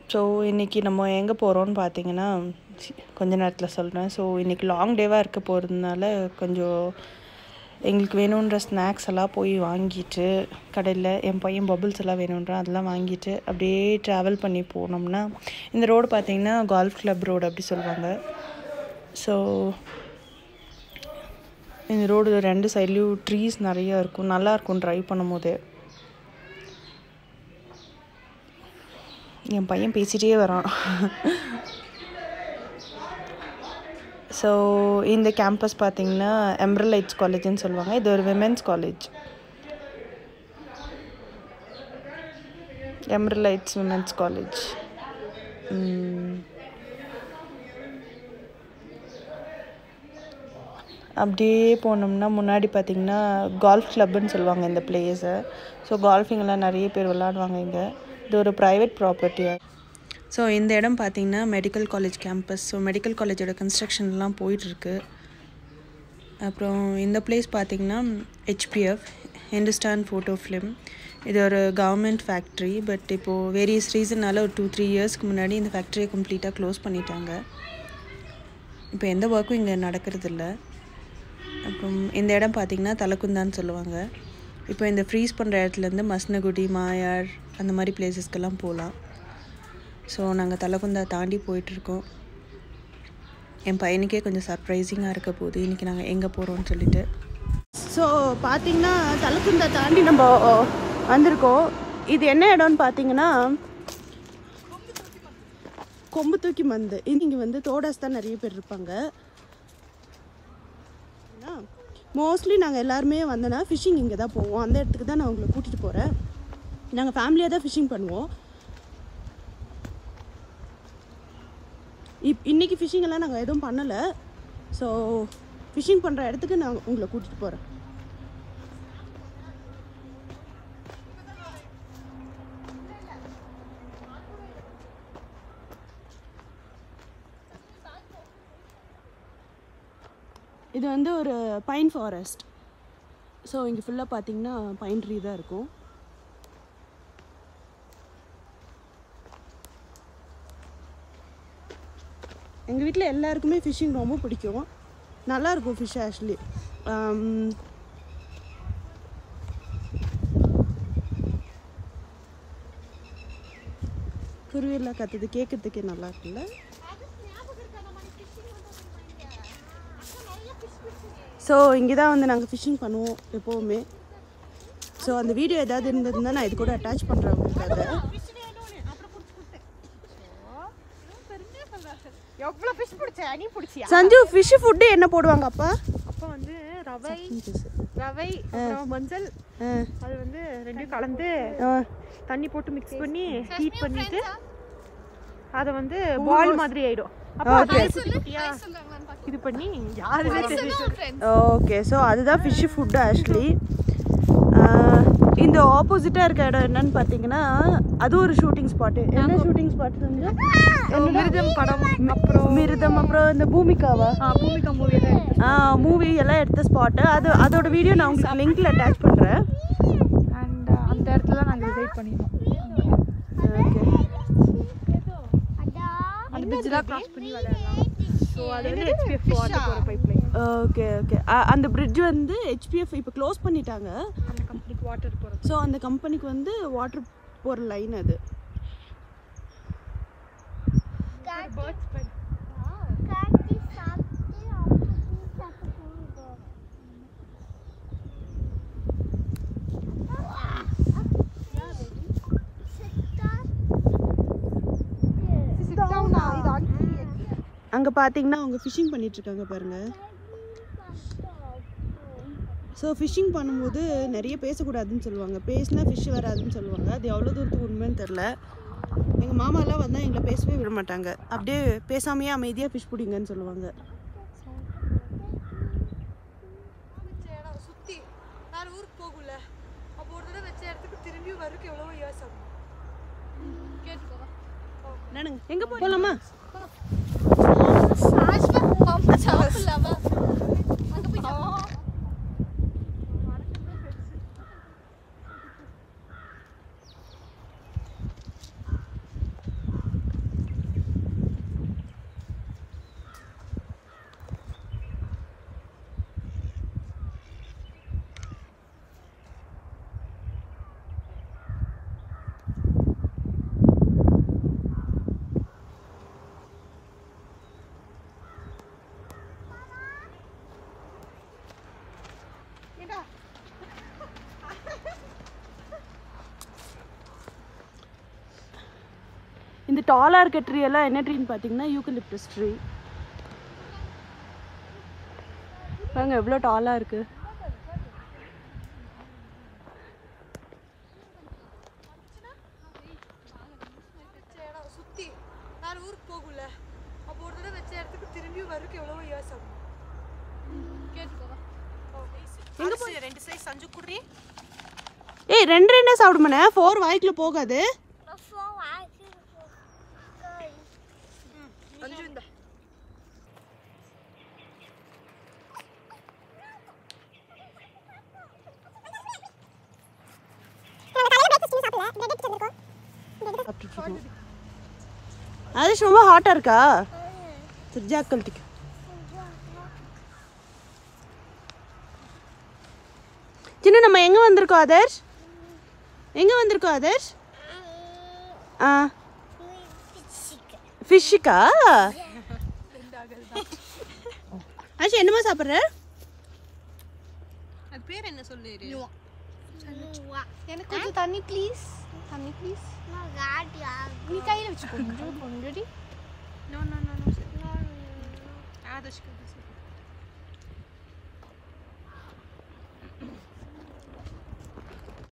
So இன்றைக்கி நம்ம எங்கே போகிறோம்னு பார்த்தீங்கன்னா சி- கொஞ்ச நேரத்தில் சொல்கிறேன் ஸோ இன்றைக்கி லாங் டேவாக இருக்க போகிறதுனால கொஞ்சம் எங்களுக்கு வேணுன்ற ஸ்நாக்ஸ் எல்லாம் போய் வாங்கிட்டு கடையில் என் பையன் பபுள்ஸ் எல்லாம் வேணுன்றான் அதெல்லாம் வாங்கிட்டு அப்படியே ட்ராவல் பண்ணி போனோம்னா இந்த ரோடு பார்த்தீங்கன்னா கால்ஃப் கிளப் ரோடு அப்படி சொல்லுவாங்க ஸோ இந்த ரோடு ரெண்டு சைட்லேயும் ட்ரீஸ் நிறைய இருக்கும் நல்லா இருக்கும் ட்ரைவ் பண்ணும் போதே என் பையன் பேசிகிட்டே வரான் ஸோ இந்த கேம்பஸ் பார்த்தீங்கன்னா எம்ரலைட்ஸ் காலேஜ்னு சொல்லுவாங்க இது ஒரு விமென்ஸ் காலேஜ் எம்ரலைட்ஸ் விமென்ஸ் காலேஜ் அப்படியே போனோம்னா முன்னாடி பார்த்தீங்கன்னா கால்ஃப் கிளப்னு சொல்லுவாங்க இந்த பிளேஸை ஸோ கால்ஃபிங்கெல்லாம் நிறைய பேர் விளாடுவாங்க இங்கே இது ஒரு ப்ரைவேட் ப்ராப்பர்ட்டியாக ஸோ இந்த இடம் பார்த்தீங்கன்னா medical college campus so medical காலேஜோட கன்ஸ்ட்ரக்ஷன்லாம் போயிட்டுருக்கு அப்புறம் இந்த பிளேஸ் பார்த்தீங்கன்னா ஹெச்பிஎஃப் ஹிந்துஸ்தான் ஃபோட்டோ ஃபிலிம் இது ஒரு கவர்மெண்ட் ஃபேக்ட்ரி பட் இப்போது வேரியஸ் ரீசனால் ஒரு டூ த்ரீ இயர்ஸ்க்கு முன்னாடி இந்த ஃபேக்ட்ரியை கம்ப்ளீட்டாக க்ளோஸ் பண்ணிட்டாங்க இப்போ எந்த ஒர்க்கும் இங்கே நடக்கிறதில்ல அப்புறம் இந்த இடம் பார்த்திங்கன்னா தலக்குந்தான்னு சொல்லுவாங்க இப்போ இந்த ஃப்ரீஸ் பண்ணுற இடத்துலேருந்து மஸ்னகுடி மாயார் அந்த மாதிரி பிளேசஸ்க்கெல்லாம் போகலாம் ஸோ நாங்கள் தலக்குந்தா தாண்டி போயிட்டுருக்கோம் என் பையனுக்கே கொஞ்சம் சர்ப்ரைசிங்காக இருக்க போகுது இன்றைக்கி நாங்கள் எங்கே போகிறோம்னு சொல்லிட்டு ஸோ பார்த்தீங்கன்னா தலக்குந்தா தாண்டி நம்ம வந்திருக்கோம் இது என்ன இடம்னு பார்த்தீங்கன்னா கொம்பு தூக்கி மந்து இங்கே வந்து தோடாஸ் தான் நிறைய பேர் இருப்பாங்க மோஸ்ட்லி நாங்கள் எல்லாருமே வந்தோன்னா ஃபிஷிங் இங்கே தான் போவோம் அந்த இடத்துக்கு தான் நான் உங்களை கூட்டிகிட்டு போகிறேன் நாங்கள் ஃபேமிலியாக தான் ஃபிஷிங் பண்ணுவோம் இப் இன்னைக்கு ஃபிஷிங் எல்லாம் நாங்கள் எதுவும் பண்ணலை ஸோ ஃபிஷிங் பண்ணுற இடத்துக்கு நான் உங்களை கூட்டிகிட்டு போகிறேன் இது வந்து ஒரு பைன் ஃபாரஸ்ட் ஸோ இங்கே ஃபுல்லாக பார்த்தீங்கன்னா பைன் ட்ரீ தான் இருக்கும் எங்கள் வீட்டில் எல்லாருக்குமே ஃபிஷ்ஷிங் ரொம்ப பிடிக்கும் நல்லா இருக்கும் ஃபிஷ் ஆக்சுவலி குருவியெல்லாம் கத்துது கேட்கறதுக்கே நல்லா இருக்குல்ல ஸோ இங்கே தான் வந்து நாங்கள் ஃபிஷிங் பண்ணுவோம் எப்போவுமே ஸோ அந்த வீடியோ ஏதாவது இருந்ததுன்னா நான் இது கூட அட்டாச் பண்ணுறேன் உங்களுக்கு அதை எவ்வளோ ஃபிஷ் பிடிச்ச நீ பிடிச்சியா சஞ்சு ஃபிஷ் ஃபுட்டு என்ன போடுவாங்க அப்பா அப்போ வந்து ரவை ரவை அப்புறம் மஞ்சள் ஆ அது வந்து ரெண்டையும் கலந்து ஆ தண்ணி போட்டு மிக்ஸ் பண்ணி ஹீட் பண்ணிட்டு அதை வந்து பால் மாதிரி ஆயிடும் அப்போ Okay. அதை குட்டி குட்டியா இது பண்ணி யாருமே தெரியும் ஓகே ஸோ அதுதான் ஃபிஷ் ஃபுட்டு ஆக்சுவலி இந்த ஆப்போசிட்டாக இருக்க இடம் என்னன்னு பார்த்தீங்கன்னா அது ஒரு ஷூட்டிங் ஸ்பாட்டு என்ன ஷூட்டிங் ஸ்பாட் வந்து மிருதம் படம் அப்புறம் மிருதம் அப்புறம் இந்த பூமிகாவா ஆ, பூமிகா மூவி தான் ஆ மூவி எல்லாம் எடுத்த ஸ்பாட்டு அது அதோட வீடியோ நான் உங்களுக்கு லிங்க்ல அட்டாச் பண்ணுறேன் அண்ட் அந்த இடத்துல நாங்கள் டிசைட் பண்ணியிருந்தோம் ஓகே அந்த பிரிட்ஜெலாம் கிராஸ் பண்ணி விளையாடலாம் ஸோ அது வந்து ஹெச்பிஎஃப் வாட்டர் போகிற பைப் லைன் ஓகே ஓகே அந்த பிரிட்ஜ் வந்து ஹெச்பிஎஃப் இப்போ க்ளோஸ் பண்ணிட்டாங்க அந்த கம்பெனிக்கு வாட்டர் போகிறது ஸோ அந்த கம்பெனிக்கு வந்து வாட்டர் போகிற லைன் அது பேர்ட்ஸ் பை அங்கே பார்த்தீங்கன்னா அவங்க ஃபிஷிங் பண்ணிட்டு இருக்காங்க பாருங்க ஸோ ஃபிஷிங் பண்ணும்போது நிறைய பேசக்கூடாதுன்னு சொல்லுவாங்க பேசினா ஃபிஷ் வராதுன்னு சொல்லுவாங்க அது எவ்வளோ தூரத்துக்கு உண்மைன்னு தெரில எங்கள் மாமாலாம் வந்தால் எங்களை பேசவே விட மாட்டாங்க அப்படியே பேசாமையே அமைதியாக ஃபிஷ் பிடிங்கன்னு சொல்லுவாங்க சுற்றி நான் ஊருக்கு போகல அப்போ ஒரு தடவை வச்ச இடத்துக்கு திரும்பி வரக்கு எவ்வளோ இயர்ஸ் ஆகும் என்னங்க எங்கே போகலாமா இந்த டாலாக இருக்க ட்ரீ எல்லாம் என்ன ட்ரீன்னு பார்த்தீங்கன்னா யூக்கலிப்டஸ் ட்ரீ பாருங்க எவ்வளோ டாலாக இருக்கு சுத்தி நான் ஊருக்கு போகல அப்போ ஒரு தடவை வச்ச இடத்துக்கு திரும்பி வரக்கு எவ்வளவோ இயர்ஸ் ஆகும் எங்க போய் ரெண்டு சைஸ் சஞ்சு குடுறி ஏய் ரெண்டு ரெண்டே சாப்பிடுமாண்ணே ஃபோர் வாய்க்குள்ள போகாது சஞ்சு இந்த ஆதர்ஷ் ரொம்ப ஹாட்டாக இருக்கா சரி ஜாக் கழட்டிக்க சின்ன நம்ம எங்கே வந்திருக்கோம் ஆதர்ஷ் எங்கே வந்திருக்கோம் ஆதர்ஷ் ஆ ஃபிஷ்ஷுக்கா ஆச்சு என்னமா சாப்பிட்ற அது பேர் என்ன சொல்லு எனக்கு கொஞ்சம் தண்ணி ப்ளீஸ் தண்ணி ப்ளீஸ் நீ கையில் வச்சுக்கோ கொஞ்சம் கொஞ்சடி நோ நோ நோ நோ ஆதர்ஷ்க்கு